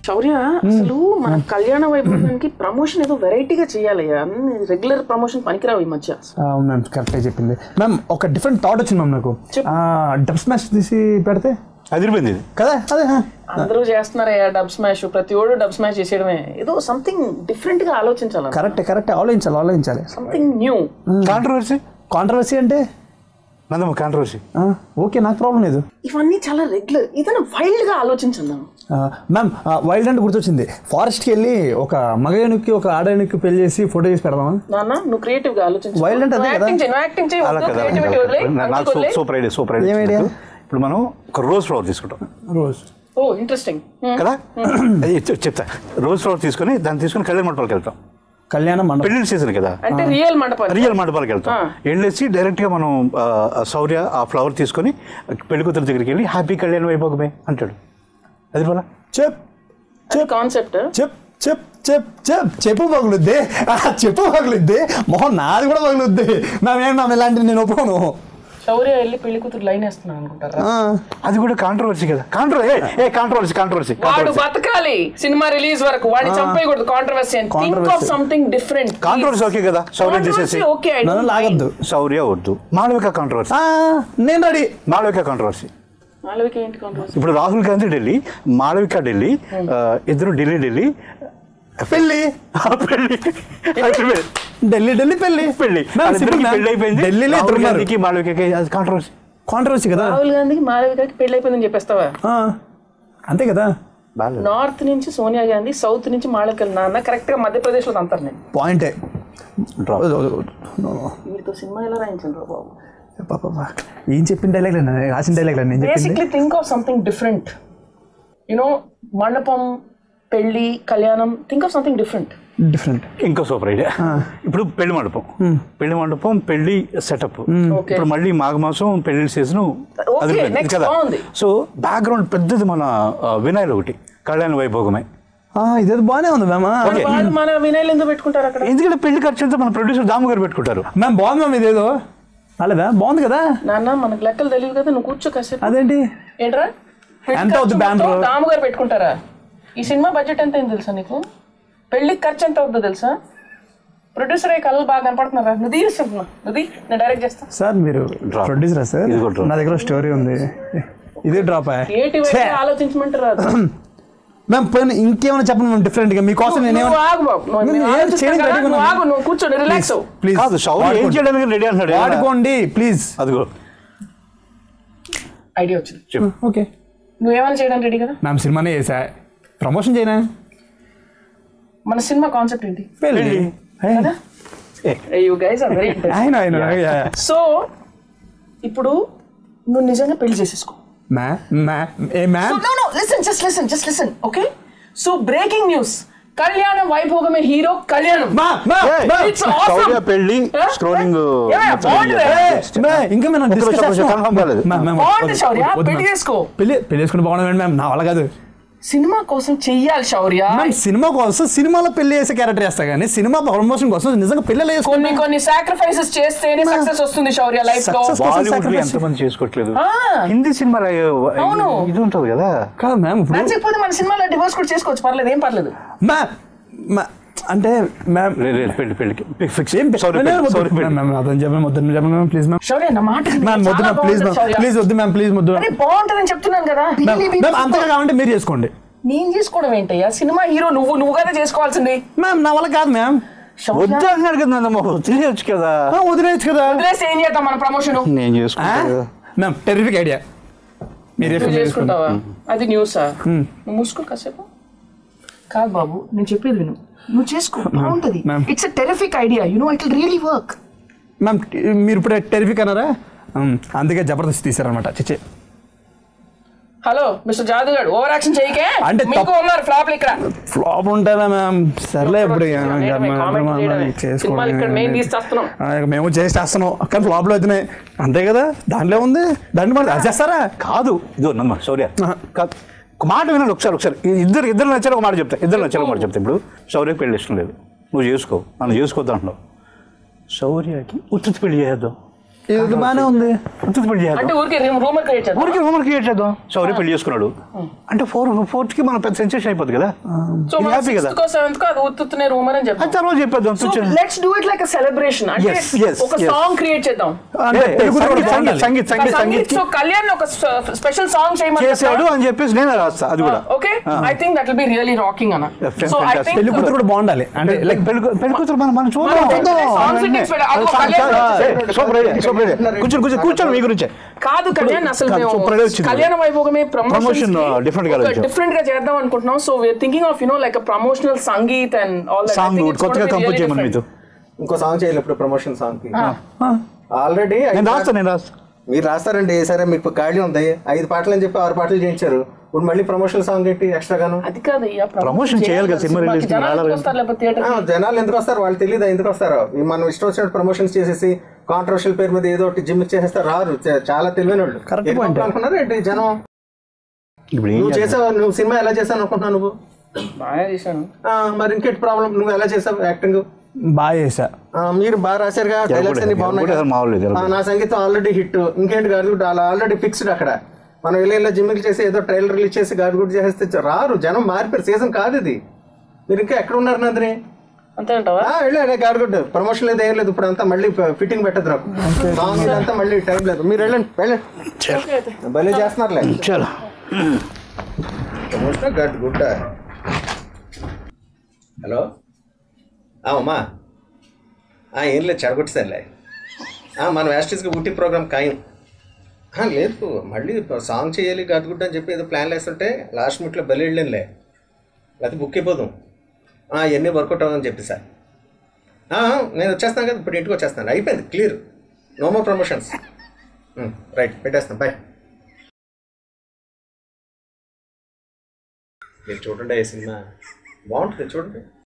శౌర్య అసలు మన కళ్యాణ వైభవానికి ప్రమోషన్ ఏదో వెరైటీగా చేయాలయ్యా అన్ని రెగ్యులర్ ప్రమోషన్ పనికిరావు ఈ మధ్య అవును మ్యామ్ కరెక్ట్గా చెప్పింది మ్యామ్ ఒక డిఫరెంట్ థాట్ వచ్చింది మ్యామ్ నాకు డబ్ స్మాష్ తీసి పెడితే అదిరిపోయింది ఇది కదా అదే ఆ. అందరూ చేస్తున్నారయ్యా డబ్ స్మాష్ ప్రతి ఒడు డబ్ స్మాష్ చేసేయడమే ఏదో సంథింగ్ డిఫరెంట్ గా ఆలోచించాలి కరెక్ట్ కరెక్ట్ ఆలోచించాలి ఆలోచించాలి సంథింగ్ న్యూ కాంట్రవర్సీ కాంట్రవర్సీ అంటే నందమ్మ కాంట్రవర్సీ ఆ, ఓకే నాకు ప్రాబ్లం లేదు ఇవన్నీ చాలా రెగ్యులర్ ఏదైనా వైల్డ్ గా ఆలోచించండి ఆ, మ్యామ్ ఆ, వైల్డ్ అంటే గుర్తొచ్చింది ఫారెస్ట్కి వెళ్ళి ఒక మగయనుకి ఒక ఆడయనుకి పెళ్లి చేసి ఫోటో చేసి పెడదామా నాన్న నువ్వు క్రియేటివ్ గా ఆలోచించు Wild అంటే అదే కదా? యాక్టింగ్ చేయి నువ్వు యాక్టింగ్ చేయి అలా వద్దు, కదా creativity వదిలేయ్, నాకు అందుకు వదిలేయ్. సూపర్ ఐడియా సూపర్ ఏం ఐడియా idea? ఇప్పుడు మనం ఒక రోజ్ ఫ్లవర్ తీసుకుంటాం రోజు ఓ ఇంట్రెస్టింగ్ కదా అది చెప్- చెప్తా రోజ్ ఫ్లవర్ తీసుకొని దాన్ని తీసుకొని కళ్యాణ మండపాలకు వెళ్తాం కళ్యాణ మండపం పెళ్లి సీజన్ కదా అంటే రియల్ మండపం రియల్ మండపాలకు వెళ్తాం వెళ్ళేసి డైరెక్ట్ గా మనం ఆ, ఆ శౌర్య ఆ ఫ్లవర్ తీసుకొని పెళ్లి కూతురు దగ్గరికి వెళ్ళి హ్యాపీ కళ్యాణ్ వైభోగమే అంటాడు అది పోలా చెప్ కాన్సెప్ట్ చెప్ చెప్ చెప్ చెప్ చెప్పు పగులుద్ది ఆ, చెప్పు పగులుద్ది మొహం నాది కూడా పగులుద్ది మ్యామ్ ఏం మ్యామ్ ఇలాంటివి నేను ఒప్పుకోను శౌర్య వెళ్ళి పెళ్లి కూతురు లైన్ వేస్తున్నాను అనుకుంటారా ఆ, అది కూడా కాంట్రవర్సీ కదా కాంట్రో ఏ కాంట్రవర్సీ కాంట్రవర్సీ వాడు బతకాలి సినిమా రిలీజ్ వరకు వాడిని చంపేయకూడదు కాంట్రవర్సీ అని think of Controversy. Something different controversy okay కదా శౌర్య తీసేసి ఓకే నన్ను లాగద్దు శౌర్య వద్దు మాళవిక కాంట్రవర్సీ ఆ, నేను రెడీ మాళవిక కాంట్రవర్సీ మాలవిక ఏంటి కాంట్రవర్సీ ఇప్పుడు రాహుల్ గాంధీ ఢిల్లీ మాళవిక ఢిల్లీ ఆ, ఇద్దరు ఢిల్లీ ఢిల్లీ పెళ్ళి ఆ, పెళ్లి అయిపోయింది. ఢిల్లీ ఢిల్లీ పెళ్ళి పెళ్లి మ్యామ్, వాళ్ళిద్దరికీ simple మ్యామ్. పెళ్లి అయిపోయింది ఢిల్లీలో రాహుల్ ఇద్దరు ఉన్నారు. గాంధీకి మాళవికకి అది కాంట్రవర్సీ కాంట్రవర్సీ కదా రాహుల్ గాంధీకి మాలవికకి పెళ్లి అయిపోయిందని చెప్పేస్తావా ఆ, అంతే కదా బాగా నార్త్ నుంచి సోనియా గాంధీ సౌత్ నుంచి మాళవిక నాన్న కరెక్ట్ గా మధ్యప్రదేశ్ లో అంటారు నేను పాయింటే వీటితో సినిమా ఎలా రాయించండి రా బాబు ఏం చెప్పిన డైలాగ్ రాసిన డైలాగ్ నేను చెప్పింది basically think of something different you know మండపం పెళ్లి కళ్యాణం think of something different different ఇంకో సూపర్ ఐడియా ఇప్పుడు పెళ్లి మండపం పెళ్లి మండపం పెళ్లి సెటప్ Okay. ఇప్పుడు మళ్ళీ మాఘమాసం పెళ్లి సీజన్ అది Okay, next కదా బాగుంది. సో బ్యాక్గ్రౌండ్ పెద్దది మన ఆ, వినాయలు ఒకటి కళ్యాణ వైభోగమే ఇదేదో బాగానే ఉంది మ్యామ్ వాళ్ళు మన వినయలు ఎందుకు పెట్టుకుంటారు అక్కడ ఎందుకంటే పెళ్లి ఖర్చు అంతా మన ప్రొడ్యూసర్ దాము గారు పెట్టుకుంటారు మ్యామ్ బాగుంది మ్యామ్ ఇదేదో అలాదా బాగుంది కదా నాన్న మనకు లెక్కలు తెలియదు కదా నువ్వు కూర్చో కాసేపు అదేంటి ఏంట్రా ఎంత అవుతుంది banner? దాము గారు పెట్టుకుంటారా ఈ సినిమా బడ్జెట్ ఎంత అయింది తెలుసా నీకు పెళ్లికి ఖర్చు ఎంత అవుతుందో తెలుసా ప్రొడ్యూసర్ అయ్యే కళ్ళు బాగా కనపడుతున్నారా నువ్వు తీరుస్తున్నా నువ్వు తీ, నేను డైరెక్ట్ చేస్తా సార్ మీరు Drop. ప్రొడ్యూసరా సార్ ఇది కూడా drop. నా దగ్గర స్టోరీ ఉంది ఇదే డ్రాప్ క్రియేటివ్ ఆలోచించమంటారా మ్యామ్ పోయిన ఇంకేమైనా చెప్పండి మ్యామ్ డిఫరెంట్ గా మీకోసం నువ్వు నేనేమైనా ఆగు బాబు నువ్వు నేను నేను ఏం ఆలోచిస్తాను చేయడానికి కదా, ready నువ్వు ఉన్నాను. ఆగు నువ్వు కూర్చోండి రిలాక్స్ అవ్వు ప్లీజ్ కాదు శౌర్య ఏం చేయడానికి రెడీ అంటున్నాడు ఏమన్నా? వాడుకోండి ప్లీజ్ అదిగో ఐడియా వచ్చింది చెప్పు ఓకే నువ్వేమైనా చేయడానికి రెడీ కదా మ్యామ్ సినిమానే చేసా ప్రమోషన్ చేయనా మన సినిమా కాన్సెప్ట్ ఏంటి పెళ్ళి యూ గైస్ ఆర్ వెరీ ఆయన ఆయన సో ఇప్పుడు నువ్వు నిజంగా పెళ్లి చేసేసుకో మ్యా మ్యా ఏ ma'am no no listen just listen just listen okay so breaking news Kalyana Vaibhogame hero కళ్యాణం మా మా మా. It's awesome. శౌర్య పెళ్లి Huh? స్క్రోలింగ్ Yeah, బాగుంది. మ్యా, ఇంకా మేము ఒక్క discuss నిమిషం, చేస్తున్నాం. confirm కాలేదు. మ్యామ్, మ్యామ్, బాగుంది వద్దు, శౌర్య, వద్దు, పెళ్లి మ్యామ్. చేసుకో. పెళ్లి పెళ్లి చేసుకుని బాగుంది మ్యామ్ నా వల్ల కాదు సినిమా కోసం చెయ్యాలి శౌర్య మ్యామ్ సినిమా కోసం సినిమాలో పెళ్లి చేసే క్యారెక్టర్ చేస్తా కానీ సినిమా ప్రమోషన్ కోసం నిజంగా పెళ్లి కొన్ని చేసుకుని కొన్ని సాక్రిఫైసెస్ చేస్తేనే సక్సెస్ వస్తుంది శౌర్య లైఫ్ లో Success కోసం బాలీవుడ్ లో sacrifice. ఎంతమంది చేసుకోవట్లేదు ఆ. హిందీ సినిమాలో అవును. ఇది ఉంటుంది కదా కాదు మ్యామ్ ఇప్పుడు నచ్చకపోతే మన సినిమాలో డివోర్స్ కూడా చేసుకోవచ్చు పర్లేదు ఏం పర్లేదు మ్యామ్ మ్యామ్, అంటే మ్యామ్ లే, లే, పెళ్లి పెళ్లికి ఫిక్స్ ఏం సారీ సారీ మ్యామ్ మ్యామ్ అదని చెప్పండి వద్దు చెప్పండి మ్యామ్ ప్లీజ్ మ్యామ్ శౌర్య నా మాట విను. మ్యామ్ వద్దు చాలా మ్యామ్ ప్లీజ్ బాగుంటుంది మ్యామ్ శౌర్య. ప్లీజ్ వద్దు మ్యామ్ ప్లీజ్ వద్దు అరే బాగుంటుందని చెప్తున్నాను కదా మ్యామ్ మ్యామ్ అంతగా కావాలంటే మీరు చేసుకోండి నేను చేసుకోవడం ఏంటయ్యా సినిమా హీరో నువ్వు నువ్వు కదా చేసుకోవాల్సింది మ్యామ్ నా వల్ల కాదు మ్యామ్ శౌర్య వద్దు అంటున్నాడు కదా నన్నమ్మ తెలియచ్చు కదా ఆ, వదిలేయచ్చు కదా వదిలేసి ఏం చేద్దాం మన ప్రమోషన్ నేను ఆ? చేసుకుంటా కదా. మ్యామ్ టెరిఫిక్ ఐడియా మీరు నువ్వు చేసుకోండి, చేసుకోండి. చేసుకుంటావా అది న్యూసా నువ్వు మూసుకో కాసేపు కాదు బాబు నేను చెప్పేది విను నువ్వు చేసుకో బాగుంటది ma'am. It's a terrific idea you know it will really work ma'am మీరు ఇప్పుడు టెరిఫిక్ అన్నారా మ్, అందుకే జబర్దస్త్ తీసారనమాట చిచ్చే హలో మిస్టర్ జాదుగాడు ఓవర్ యాక్షన్ చేయకే అంటే మీకు తప్పు- ఉన్నారు ఫ్లాప్ ఇక్కడ ఫ్లాప్ ఉంటారా మ్యామ్ సర్లే ఇప్పుడు ఇక చేయడమే, ఇంకా మనం- comment మనం చేయడమే. చేసుకోవడం సినిమాలు ఇక్కడ మేము తీసి చేస్తున్నాం. ఆ, ఇక మేము చేసేస్తున్నాం కానీ ఫ్లాప్లో అవుతున్నాయి అంతే కదా దాంట్లో ఉంది దాంట్లో మనం అది చేస్తారా కాదు ఇదో నమ్మ శౌర్య ఆహా. కాదు ఒక మాట వినండి ఒకసారి ఒకసారి ఈ ఇద్దరు ఇద్దరు నచ్చారు ఒక మాట చెప్తా ఇద్దరు నచ్చారు ఒక మాట చెప్తా ఇప్పుడు శౌర్యకి పెళ్లి ఇష్టం లేదు నువ్వు చేసుకో నన్ను చేసుకోవద్దు అంటున్నావు శౌర్యకి ఉచిత పెళ్లి చేద్దాం ఇది బాగానే ఉంది ఉత్తుత్తి పెళ్లి చేద్దాం అంటే ఊరికి రూమర్ క్రియేట్ చేద్దాం ఊరికి హోంవర్క్ క్రియేట్ చేద్దాం సౌర్య పెళ్లి చేసుకున్నాడు అంటే ఫోర్ ఫోర్త్ కి మనం పెద్ద సెన్సేషన్ అయిపోతుంది కదా సో ఇది హ్యాపీ కదా సిక్స్త్ కో సెవెంత్ కో అది ఉత్తునే రూమర్ అని అది చెప్తాం తర్వాత చెప్పేద్దాం సో కూర్చొని. Let's do it like a celebration అంటే Yes, yes, ఒక yes. సాంగ్ క్రియేట్ చేద్దాం అంటే ఏ, ఏ, తెలుగు కూడా సంగీత్, బాగుండాలి. సంగీత్ సంగీత్ సంగీత్ సో కళ్యాణ్ ఒక స్పెషల్ సాంగ్ చేయమని చేసాడు అని చెప్పేసి నేను రాస్తా అది కూడా okay I think that will be really rocking అన్న Yeah, so I fantastic. Think పెళ్లి కూతురు కూడా బాగుండాలి అంటే లైక్ పెళ్లి పెళ్లి కూతురు మనం మనం చూద్దాం మనం చూద్దాం. songs అవన్నీ. గిట్స్ పెడ- అదిగో అది కళ్యాణ్ చాలా- వచ్చేసాడు. ఏ, సూపర్ ఐడియా, సూపర్ ఐడియా. కూర్చోండి కూర్చొని కూర్చోండి మీ గురించే కాదు కళ్యాణ్ అసలు కాదు, మేము super idea వచ్చింది. కళ్యాణ వైభోగమే Promotion, ప్రమోషన్ uh, different గా ఆలోచించాం. డిఫరెంట్ గా చేద్దాం అనుకుంటున్నాం so we're thinking of you know like promotional sangeet and all song కొత్తగా కంపోజ్ చేయమని మీతో ఇంకో సాంగ్ చేయాలి ఇప్పుడు ప్రమోషన్ సాంగ్ కి ఆల్రెడీ నేను రాస్తా నేను రాస్తా మీరు రాస్తారండి సరే మీకు ఖాళీ ఉంది ఐదు పాటలు అని చెప్పి ఆరు పాటలు చేయించారు ఇప్పుడు మళ్ళీ ప్రమోషనల్ సాంగ్ ఏంటి ఎక్స్ట్రాగాను అది కాదు అయ్యా, Promotion చేయాలి కదా, సినిమా release కి జనాలు రావాలి కదా. వస్తారు లేకపోతే theatre ఆ, కి. జనాలు ఎందుకు వస్తారు వాళ్ళు తెలియదు ఎందుకు వస్తారు ఈ మనం ఇష్టం వచ్చినట్టు ప్రమోషన్స్ చేసేసి కాంట్రవర్షియల్ పేరు మీద ఏదో ఒకటి జిమ్ చేసేస్తారు రారు చ- చాలా తెలివైన వాళ్ళు Correct ఏం point. అనుకున్నారు ఏంటి జనం ఇప్పుడు ఏం నువ్వు చేద్దాం? చేసావు నువ్వు సినిమా ఎలా చేసావు అనుకుంటున్నావు నువ్వు బాగా చేశాను ఆ, మరి ఇంకేంటి ప్రాబ్లం నువ్వు ఎలా చేసావు యాక్టింగ్ బాగా చేసా మీరు బాగా రాశారుగా డైలాగ్స్ అన్ని బాగున్నాయి ఎరగొట్టేసారు, మామూలు లేదు, ఆ, నా సంగీతం ఆల్రెడీ హిట్ ఇంకేంటి గాడిగుడ్ అలా ఆల్రెడీ ఫిక్స్డ్ అక్కడ మనం వెళ్ళి ఇలా జిమ్కి చేసి ఏదో ట్రైలర్ రిలీజ్ చేసి గాడిగుడ్ చేస్తే చ- రారు జనం మారిపోయారు సీజన్ కాదు ఇది మీరు ఇంకా ఎక్కడ ఉన్నారు నందిని అంతే అంటావా ఆ, వెళ్ళండి గాడిగుడ్ ప్రమోషన్ లేదు ఏం లేదు ఇప్పుడు అంతా మళ్ళీ ఫిట్టింగ్ పెట్టదు నాకు సాంగ్ ఇదంతా మళ్ళీ టైం లేదు మీరు వెళ్ళండి వెళ్ళండి ఓకే అయితే భలే చేస్తున్నారులే చాలా ప్రమోషన్ గడ్ గుడ్ హలో ఆ, అమ్మా ఆ, ఏం లేదు చెడగొట్టేసారులే ఆ, మన వ్యాస్టీస్కి ఊటీ ప్రోగ్రామ్ ఖాయం ఆ, లేదు మళ్ళీ సాంగ్ చేయాలి గట్టుగుడ్డ అని చెప్పి ఏదో ప్లాన్ వేస్తుంటే లాస్ట్ మినిట్లో బలి వెళ్ళానులే లేకపోతే బుక్ అయిపోదాం ఆ, ఇవన్నీ వర్కౌట్ అవ్వదని చెప్పి సార్ ఆ, నేను వచ్చేస్తాను కదా ఇప్పుడు ఇంటికి వచ్చేస్తాను అయిపోయింది clear no more promotions right పెట్టేస్తాను బాయ్ మీరు చూడండి ఈ సినిమా బాగుంటుంది చూడండి